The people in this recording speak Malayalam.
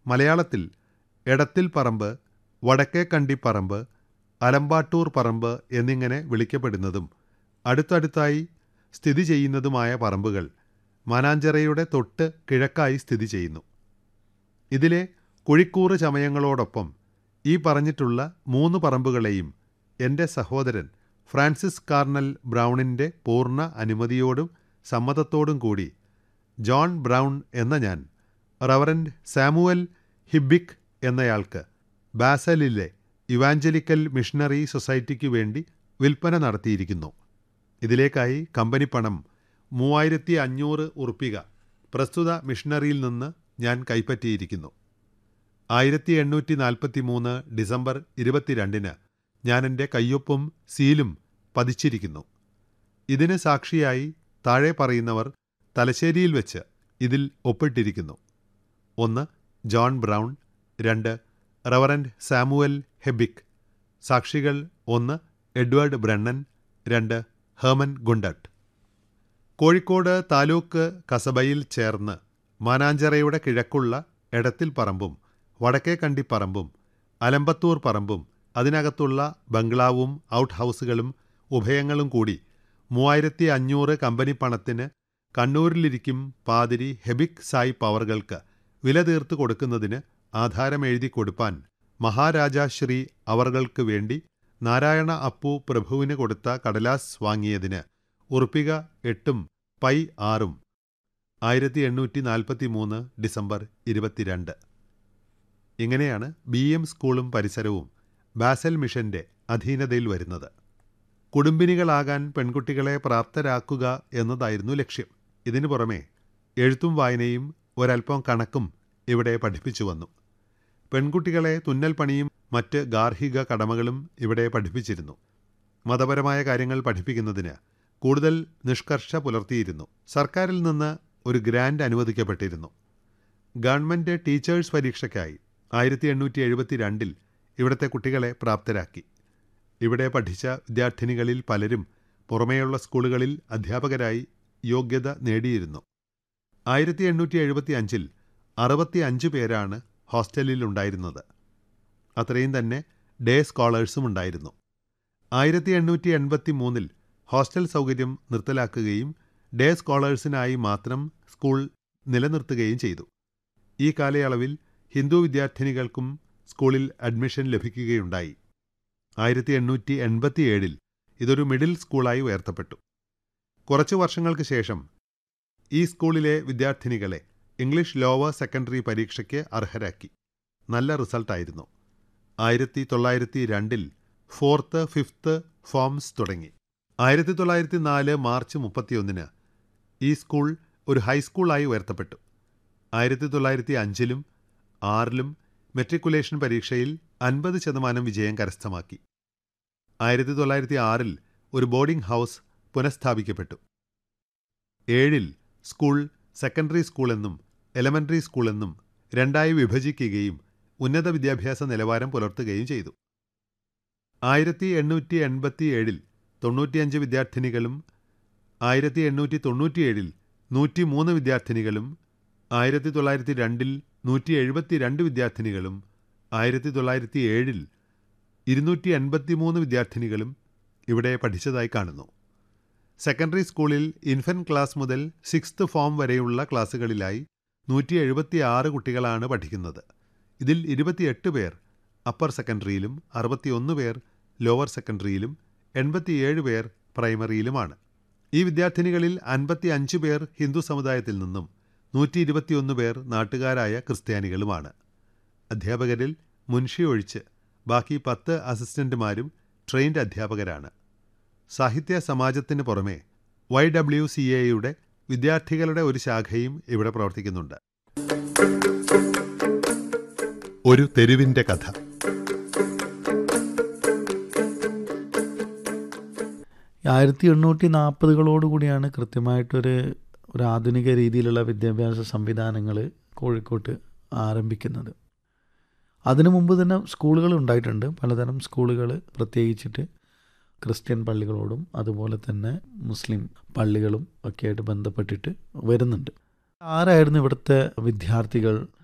മലയാളത്തിൽ എടത്തിൽ പറമ്പ് വടക്കേക്കണ്ടി പറമ്പ് അലമ്പാട്ടൂർ പറമ്പ് എന്നിങ്ങനെ വിളിക്കപ്പെടുന്നതും അടുത്തടുത്തായി സ്ഥിതി ചെയ്യുന്നതുമായ പറമ്പുകൾ മാനാഞ്ചിറയുടെ തൊട്ട് കിഴക്കായി സ്ഥിതി ചെയ്യുന്നു ഇതിലെ കുഴിക്കൂറ് ചമയങ്ങളോടൊപ്പം ഈ പറഞ്ഞിട്ടുള്ള മൂന്ന് പറമ്പുകളെയും എൻ്റെ സഹോദരൻ ഫ്രാൻസിസ് കാർണൽ ബ്രൗണിൻ്റെ പൂർണ്ണ അനുമതിയോടും സമ്മതത്തോടും കൂടി ജോൺ ബ്രൗൺ എന്ന ഞാൻ റവറൻഡ് സാമുവൽ ഹിബിക് എന്നയാൾക്ക് ബാസലിലെ ഇവാഞ്ചലിക്കൽ മിഷണറി സൊസൈറ്റിക്ക് വേണ്ടി വിൽപ്പന നടത്തിയിരിക്കുന്നു ഇതിലേക്കായി കമ്പനി പണം മൂവായിരത്തി അഞ്ഞൂറ് ഉറുപ്പിക പ്രസ്തുത മിഷണറിയിൽ നിന്ന് ഞാൻ കൈപ്പറ്റിയിരിക്കുന്നു ആയിരത്തി എണ്ണൂറ്റി നാൽപ്പത്തി മൂന്ന് ഡിസംബർ ഇരുപത്തിരണ്ടിന് ഞാൻ എൻ്റെ കയ്യൊപ്പും സീലും പതിച്ചിരിക്കുന്നു ഇതിന് സാക്ഷിയായി താഴെ പറയുന്നവർ തലശ്ശേരിയിൽ വെച്ച് ഇതിൽ ഒപ്പിട്ടിരിക്കുന്നു ഒന്ന് ജോൺ ബ്രൗൺ രണ്ട് റവറൻഡ് സാമുവൽ ഹെബിക് സാക്ഷികൾ ഒന്ന് എഡ്വേർഡ് ബ്രണ്ണൻ രണ്ട് ഹേമൻ ഗുണ്ടട്ട് കോഴിക്കോട് താലൂക്ക് കസബയിൽ ചേർന്ന് മാനാഞ്ചിറയുടെ കിഴക്കുള്ള എടത്തിൽ പറമ്പും വടക്കേ കണ്ടി പറമ്പും അലമ്പത്തൂർ പറമ്പും അതിനകത്തുള്ള ബംഗ്ലാവും ഔട്ട് ഹൗസുകളും ഉഭയങ്ങളും കൂടി മൂവായിരത്തി അഞ്ഞൂറ് കമ്പനി പണത്തിന് കണ്ണൂരിലിരിക്കും പാതിരി ഹെബിക് സായി പവറുകൾക്ക് വില തീർത്ത് കൊടുക്കുന്നതിന് ആധാരമെഴുതി കൊടുപ്പാൻ മഹാരാജാശ്രീ അവർകൾക്ക് വേണ്ടി നാരായണ അപ്പു പ്രഭുവിന് കൊടുത്ത കടലാസ് വാങ്ങിയതിന് ഉറുപ്പിക എട്ടും പൈ ആറും ആയിരത്തി എണ്ണൂറ്റി നാൽപ്പത്തി മൂന്ന് ഡിസംബർ ഇരുപത്തിരണ്ട് ഇങ്ങനെയാണ് ബി എം സ്കൂളും പരിസരവും ബാസൽ മിഷന്റെ അധീനതയിൽ വരുന്നത് കുടുംബിനികളാകാൻ പെൺകുട്ടികളെ പ്രാപ്തരാക്കുക എന്നതായിരുന്നു ലക്ഷ്യം ഇതിനു പുറമെ എഴുത്തും വായനയും ഒരൽപ്പം കണക്കും ഇവിടെ പഠിപ്പിച്ചു വന്നു പെൺകുട്ടികളെ തുന്നൽ പണിയും മറ്റ് ഗാർഹിക കടമകളും ഇവിടെ പഠിപ്പിച്ചിരുന്നു മതപരമായ കാര്യങ്ങൾ പഠിപ്പിക്കുന്നതിന് കൂടുതൽ നിഷ്കർഷ പുലർത്തിയിരുന്നു സർക്കാരിൽ നിന്ന് ഒരു ഗ്രാൻഡ് അനുവദിക്കപ്പെട്ടിരുന്നു ഗവൺമെൻറ് ടീച്ചേഴ്സ് പരീക്ഷയ്ക്കായി ആയിരത്തി എണ്ണൂറ്റി എഴുപത്തി രണ്ടിൽ ഇവിടുത്തെ കുട്ടികളെ പ്രാപ്തരാക്കി ഇവിടെ പഠിച്ച വിദ്യാർത്ഥിനികളിൽ പലരും പുറമേയുള്ള സ്കൂളുകളിൽ അധ്യാപകരായി യോഗ്യത നേടിയിരുന്നു ആയിരത്തി എണ്ണൂറ്റി എഴുപത്തി അഞ്ചിൽ അറുപത്തി അഞ്ച് പേരാണ് ഹോസ്റ്റലിൽ ഉണ്ടായിരുന്നത് അത്രയും തന്നെ ഡേ സ്കോളേഴ്സും ഉണ്ടായിരുന്നു ആയിരത്തി എണ്ണൂറ്റി എൺപത്തി മൂന്നിൽ ഹോസ്റ്റൽ സൗകര്യം നിർത്തലാക്കുകയും ഡേ സ്കോളേഴ്സിനായി മാത്രം സ്കൂൾ നിലനിർത്തുകയും ചെയ്തു ഈ കാലയളവിൽ ഹിന്ദു വിദ്യാർത്ഥിനികൾക്കും സ്കൂളിൽ അഡ്മിഷൻ ലഭിക്കുകയുണ്ടായി ആയിരത്തി എണ്ണൂറ്റി എൺപത്തിയേഴിൽ ഇതൊരു മിഡിൽ സ്കൂളായി ഉയർത്തപ്പെട്ടു കുറച്ചു വർഷങ്ങൾക്ക് ശേഷം ഈ സ്കൂളിലെ വിദ്യാർത്ഥിനികളെ ഇംഗ്ലീഷ് ലോവർ സെക്കൻഡറി പരീക്ഷയ്ക്ക് അർഹരാക്കി നല്ല റിസൾട്ടായിരുന്നു ആയിരത്തി തൊള്ളായിരത്തി രണ്ടിൽ ഫോർത്ത് ഫിഫ്ത്ത് ഫോംസ് തുടങ്ങി ആയിരത്തി തൊള്ളായിരത്തി നാല് മാർച്ച് മുപ്പത്തിയൊന്നിന് ഈ സ്കൂൾ ഒരു ഹൈസ്കൂളായി ഉയർത്തപ്പെട്ടു ആയിരത്തി തൊള്ളായിരത്തി അഞ്ചിലും ആറിലും മെട്രിക്കുലേഷൻ പരീക്ഷയിൽ അൻപത് ശതമാനം വിജയം കരസ്ഥമാക്കി ആയിരത്തി തൊള്ളായിരത്തി ആറിൽ ഒരു ബോർഡിംഗ് ഹൗസ് പുനഃസ്ഥാപിക്കപ്പെട്ടു ഏഴിൽ സ്കൂൾ സെക്കൻഡറി സ്കൂൾ എന്നും എലമെൻ്ററി സ്കൂൾ എന്നും രണ്ടായി വിഭജിക്കുകയും ഉന്നത വിദ്യാഭ്യാസ നിലവാരം പുലർത്തുകയും ചെയ്തു ആയിരത്തി എണ്ണൂറ്റി എൺപത്തി ഏഴിൽ തൊണ്ണൂറ്റിയഞ്ച് വിദ്യാർത്ഥിനികളും ആയിരത്തി എണ്ണൂറ്റി തൊണ്ണൂറ്റിയേഴിൽ നൂറ്റി മൂന്ന് വിദ്യാർത്ഥിനികളും ആയിരത്തി തൊള്ളായിരത്തി രണ്ടിൽ നൂറ്റി എഴുപത്തി രണ്ട് വിദ്യാർത്ഥിനികളും ആയിരത്തി തൊള്ളായിരത്തി ഏഴിൽ ഇരുന്നൂറ്റി എൺപത്തി മൂന്ന് വിദ്യാർത്ഥിനികളും ഇവിടെ പഠിച്ചതായി കാണുന്നു സെക്കൻഡറി സ്കൂളിൽ ഇൻഫൻറ്റ് ക്ലാസ് മുതൽ സിക്സ്ത് ഫോം വരെയുള്ള ക്ലാസ്സുകളിലായി നൂറ്റി എഴുപത്തി ആറ് കുട്ടികളാണ് പഠിക്കുന്നത് ഇതിൽ ഇരുപത്തിയെട്ട് പേർ അപ്പർ സെക്കൻഡറിയിലും അറുപത്തിയൊന്ന് പേർ ലോവർ സെക്കൻഡറിയിലും എൺപത്തിയേഴ് പേർ പ്രൈമറിയിലുമാണ് ഈ വിദ്യാർത്ഥിനികളിൽ അൻപത്തി അഞ്ച് പേർ ഹിന്ദു സമുദായത്തിൽ നിന്നും നൂറ്റി ഇരുപത്തിയൊന്ന് പേർ നാട്ടുകാരായ ക്രിസ്ത്യാനികളുമാണ് അധ്യാപകരിൽ മുൻഷി ഒഴിച്ച് ബാക്കി പത്ത് അസിസ്റ്റന്റുമാരും ട്രെയിൻഡ് അധ്യാപകരാണ് സാഹിത്യ സമാജത്തിന് പുറമെ വൈ ഡബ്ല്യു സി എയുടെ വിദ്യാർത്ഥികളുടെ ഒരു ശാഖയും ഇവിടെ പ്രവർത്തിക്കുന്നുണ്ട് ഒരു തെരുവിന്റെ കഥ ആയിരത്തി എണ്ണൂറ്റി നാൽപ്പതുകളോടുകൂടിയാണ് കൃത്യമായിട്ടൊരു ഒരു ആധുനിക രീതിയിലുള്ള വിദ്യാഭ്യാസ സംവിധാനങ്ങൾ കോഴിക്കോട്ട് ആരംഭിക്കുന്നത് അതിനു മുമ്പ് തന്നെ സ്കൂളുകൾ ഉണ്ടായിട്ടുണ്ട് പലതരം സ്കൂളുകൾ പ്രത്യേകിച്ചിട്ട് ക്രിസ്ത്യൻ പള്ളികളോടും അതുപോലെ തന്നെ മുസ്ലിം പള്ളികളും ഒക്കെ ആയിട്ട് ബന്ധപ്പെട്ടിട്ട് വരുന്നുണ്ട് ആരായിരുന്നു ഇവിടുത്തെ വിദ്യാർത്ഥികൾ